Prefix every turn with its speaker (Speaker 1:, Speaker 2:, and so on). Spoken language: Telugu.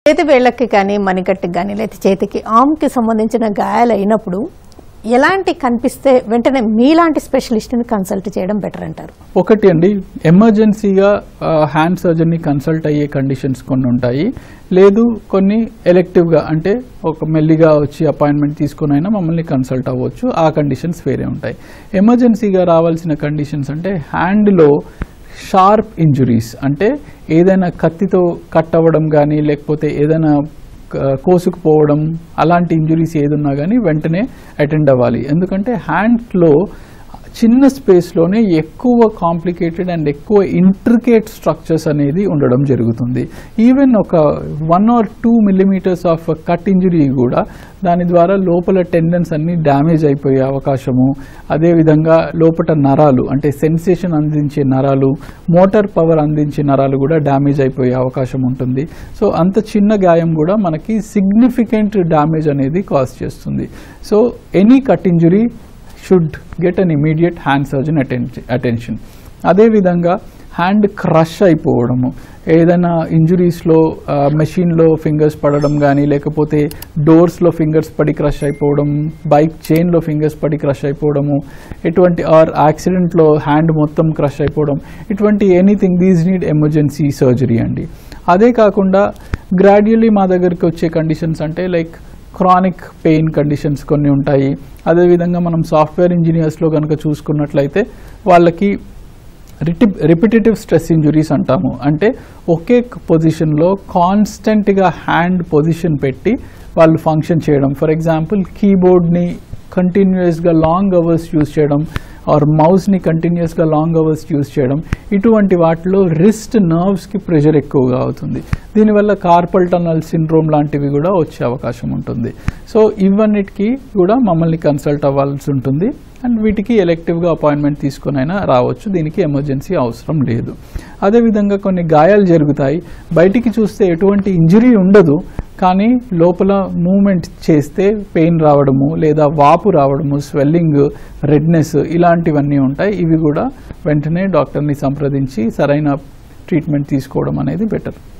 Speaker 1: చేతి వేళ్ళకి కానీ మణికట్టుకి కానీ లేదా చేతికి ఆమ్కి సంబంధించిన గాయాలు అయినప్పుడు ఎలాంటి కనిపిస్తే వెంటనే మీలాంటి స్పెషలిస్ట్ని కన్సల్ట్ చేయడం బెటర్ అంటారు
Speaker 2: ఒకటి అండి ఎమర్జెన్సీగా హ్యాండ్ సర్జరీని కన్సల్ట్ అయ్యే కండిషన్స్ కొన్ని ఉంటాయి లేదు కొన్ని ఎలెక్టివ్గా అంటే ఒక మెల్లిగా వచ్చి అపాయింట్మెంట్ తీసుకుని అయినా మమ్మల్ని కన్సల్ట్ అవ్వచ్చు ఆ కండిషన్స్ వేరే ఉంటాయి ఎమర్జెన్సీగా రావాల్సిన కండిషన్స్ అంటే హ్యాండ్లో షార్ప్ ఇంజురీస్ అంటే ఏదైనా కత్తితో కట్ అవ్వడం కానీ లేకపోతే ఏదైనా క- కోసుకుపోవడం అలాంటి ఇంజురీస్ ఏదున్నా కానీ వెంటనే అటెండ్ అవ్వాలి ఎందుకంటే హ్యాండ్లో చిన్న స్పేస్లోనే ఎక్కువ కాంప్లికేటెడ్ అండ్ ఎక్కువ ఇంట్రికేట్ స్ట్రక్చర్స్ అనేది ఉండడం జరుగుతుంది ఈవెన్ ఒక one or two millimetres of cut injury కూడా దాని ద్వారా లోపల టెండన్స్ అన్ని డ్యామేజ్ అయిపోయే అవకాశము అదేవిధంగా లోపల నరాలు అంటే సెన్సేషన్ అందించే నరాలు మోటార్ పవర్ అందించే నరాలు కూడా డ్యామేజ్ అయిపోయే అవకాశం ఉంటుంది సో అంత చిన్న గాయం కూడా మనకి సిగ్నిఫికెంట్ డ్యామేజ్ అనేది కాజ్ చేస్తుంది so any cut injury should get an immediate hand surgeon attention అదేవిధంగా హ్యాండ్ క్రష్ అయిపోవడము ఏదైనా ఇంజురీస్లో మెషిన్లో ఫింగర్స్ పడడం కానీ లేకపోతే డోర్స్లో ఫింగర్స్ పడి క్రష్ అయిపోవడం బైక్ చైన్లో ఫింగర్స్ పడి క్రష్ అయిపోవడము ఎటువంటి ఆర్ యాక్సిడెంట్లో హ్యాండ్ మొత్తం క్రష్ అయిపోవడం ఇటువంటి anything these need emergency surgery అండి అదే కాకుండా గ్రాడ్యువల్లీ మా దగ్గరికి వచ్చే కండిషన్స్ అంటే లైక్ క్రానిక్ పెయిన్ కండిషన్స్ కొన్ని ఉంటాయి అదేవిధంగా మనం సాఫ్ట్వేర్ ఇంజనీర్స్లో కనుక చూసుకున్నట్లయితే వాళ్ళకి రిటి రిపిటేటివ్ స్ట్రెస్ ఇంజురీస్ అంటాము అంటే ఒకే పొజిషన్లో కాన్స్టెంట్గా హ్యాండ్ పొజిషన్ పెట్టి వాళ్ళు ఫంక్షన్ చేయడం ఫర్ ఎగ్జాంపుల్ కీబోర్డ్ని కంటిన్యూస్గా లాంగ్ అవర్స్ యూజ్ చేయడం ఆర్ మౌస్ని కంటిన్యూస్గా లాంగ్ అవర్స్ యూజ్ చేయడం ఇటువంటి వాటిలో రిస్ట్ నర్వ్స్కి ప్రెషర్ ఎక్కువగా అవుతుంది దీనివల్ల కార్పల్ టనల్ సిండ్రోమ్ లాంటివి కూడా వచ్చే అవకాశం ఉంటుంది సో ఇవన్నిటికీ కూడా మమ్మల్ని కన్సల్ట్ అవ్వాల్సి ఉంటుంది అండ్ వీటికి ఎలెక్టివ్గా అపాయింట్మెంట్ తీసుకునైనా రావచ్చు దీనికి ఎమర్జెన్సీ అవసరం లేదు అదేవిధంగా కొన్ని గాయాలు జరుగుతాయి బయటికి చూస్తే ఎటువంటి ఇంజరీ ఉండదు కానీ లోపల మూమెంట్ చేస్తే పెయిన్ రావడము లేదా వాపు రావడము స్వెల్లింగ్ రెడ్నెస్ ఇలాంటివన్నీ ఉంటాయి ఇవి కూడా వెంటనే డాక్టర్ని సంప్రదించి సరైన ట్రీట్మెంట్ తీసుకోవడం అనేది బెటర్